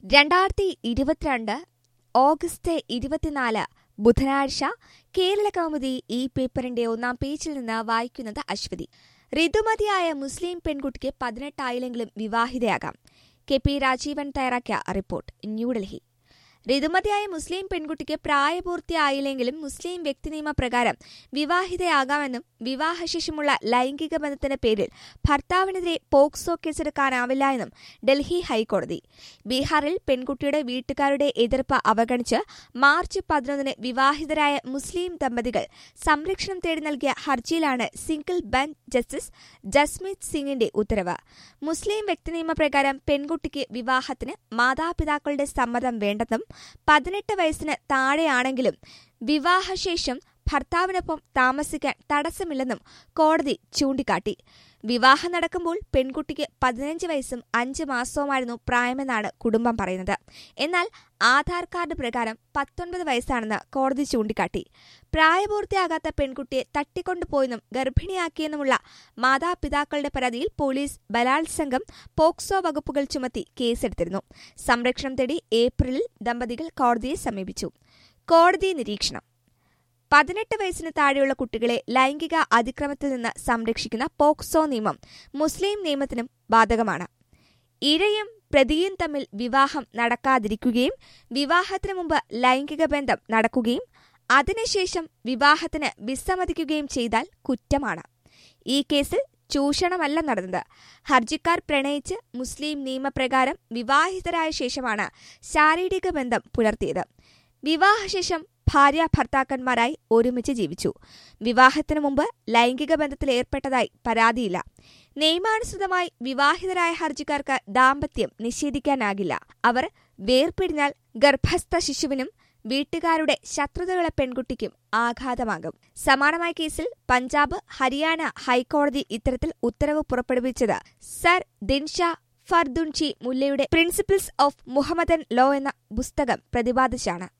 രണ്ടായിരത്തി ഇരുപത്തിരണ്ട് ഓഗസ്റ്റ് ഇരുപത്തിനാല് ബുധനാഴ്ച കേരള കൗമുദി ഈ പേപ്പറിന്റെ ഒന്നാം പേജിൽ നിന്ന് വായിക്കുന്നത് അശ്വതി ഋതുമതിയായ മുസ്ലിം പെൺകുട്ടിക്ക് പതിനെട്ടായില്ലെങ്കിലും വിവാഹിതയാകാം കെ പി രാജീവൻ തയ്യാറാക്കിയ റിപ്പോർട്ട് ന്യൂഡൽഹി ഋതുമതിയായ മുസ്ലിം പെൺകുട്ടിക്ക് പ്രായപൂർത്തിയായില്ലെങ്കിലും മുസ്ലിം വ്യക്തിനിയമ പ്രകാരം വിവാഹിതയാകാമെന്നും വിവാഹശേഷമുള്ള ലൈംഗിക ബന്ധത്തിന്റെ പേരിൽ ഭർത്താവിനെതിരെ പോക്സോ കേസെടുക്കാനാവില്ല എന്നും ഡൽഹി ഹൈക്കോടതി ബീഹാറിൽ പെൺകുട്ടിയുടെ വീട്ടുകാരുടെ എതിർപ്പ് അവഗണിച്ച് മാർച്ച് പതിനൊന്നിന് വിവാഹിതരായ മുസ്ലിം ദമ്പതികൾ സംരക്ഷണം തേടി നൽകിയ ഹർജിയിലാണ് സിംഗിൾ ബെഞ്ച് ജസ്റ്റിസ് ജസ്മീത് സിംഗിന്റെ ഉത്തരവ് മുസ്ലിം വ്യക്തിനിയമ പ്രകാരം പെൺകുട്ടിക്ക് വിവാഹത്തിന് മാതാപിതാക്കളുടെ സമ്മതം വേണ്ടെന്നും പതിനെട്ട് വയസ്സിന് താഴെയാണെങ്കിലും വിവാഹശേഷം ഭർത്താവിനൊപ്പം താമസിക്കാൻ തടസ്സമില്ലെന്നും കോടതി ചൂണ്ടിക്കാട്ടി വിവാഹം നടക്കുമ്പോൾ പെൺകുട്ടിക്ക് പതിനഞ്ച് വയസ്സും അഞ്ച് മാസവുമായിരുന്നു പ്രായമെന്നാണ് കുടുംബം പറയുന്നത് എന്നാൽ ആധാർ കാർഡ് പ്രകാരം പത്തൊൻപത് വയസ്സാണെന്ന് കോടതി ചൂണ്ടിക്കാട്ടി പ്രായപൂർത്തിയാകാത്ത പെൺകുട്ടിയെ തട്ടിക്കൊണ്ടുപോയെന്നും ഗർഭിണിയാക്കിയെന്നുമുള്ള മാതാപിതാക്കളുടെ പരാതിയിൽ പോലീസ് ബലാത്സംഗം പോക്സോ വകുപ്പുകൾ ചുമത്തി കേസെടുത്തിരുന്നു സംരക്ഷണം തേടി ഏപ്രിലിൽ ദമ്പതികൾ കോടതിയെ സമീപിച്ചു കോടതി നിരീക്ഷണം പതിനെട്ട് വയസ്സിന് താഴെയുള്ള കുട്ടികളെ ലൈംഗിക അതിക്രമത്തിൽ നിന്ന് സംരക്ഷിക്കുന്ന പോക്സോ നിയമം മുസ്ലിം നിയമത്തിനും ബാധകമാണ് ഇരയും പ്രതിയും തമ്മിൽ വിവാഹം നടക്കാതിരിക്കുകയും വിവാഹത്തിനു മുമ്പ് ലൈംഗിക ബന്ധം നടക്കുകയും അതിനുശേഷം വിവാഹത്തിന് വിസമ്മതിക്കുകയും ചെയ്താൽ കുറ്റമാണ് ഈ കേസിൽ ചൂഷണമല്ല നടന്നത് ഹർജിക്കാർ പ്രണയിച്ച് മുസ്ലിം നിയമപ്രകാരം വിവാഹിതരായ ശേഷമാണ് ശാരീരിക ബന്ധം പുലർത്തിയത് വിവാഹശേഷം ഭാര്യ ഭർത്താക്കന്മാരായി ഒരുമിച്ച് ജീവിച്ചു വിവാഹത്തിനു മുമ്പ് ലൈംഗിക ബന്ധത്തിൽ ഏർപ്പെട്ടതായി പരാതിയില്ല നിയമാനുസൃതമായി വിവാഹിതരായ ഹർജിക്കാർക്ക് ദാമ്പത്യം നിഷേധിക്കാനാകില്ല അവർ വേർപിരിഞ്ഞാൽ ഗർഭസ്ഥ ശിശുവിനും വീട്ടുകാരുടെ ശത്രുതകളെ പെൺകുട്ടിക്കും ആഘാതമാകും സമാനമായ കേസിൽ പഞ്ചാബ് ഹരിയാന ഹൈക്കോടതി ഇത്തരത്തിൽ ഉത്തരവ് പുറപ്പെടുവിച്ചത് സർ ദിൻഷ ഫർദുൻചി മുല്ലയുടെ പ്രിൻസിപ്പിൾസ് ഓഫ് മുഹമ്മദൻ ലോ എന്ന പുസ്തകം പ്രതിപാദിച്ചാണ്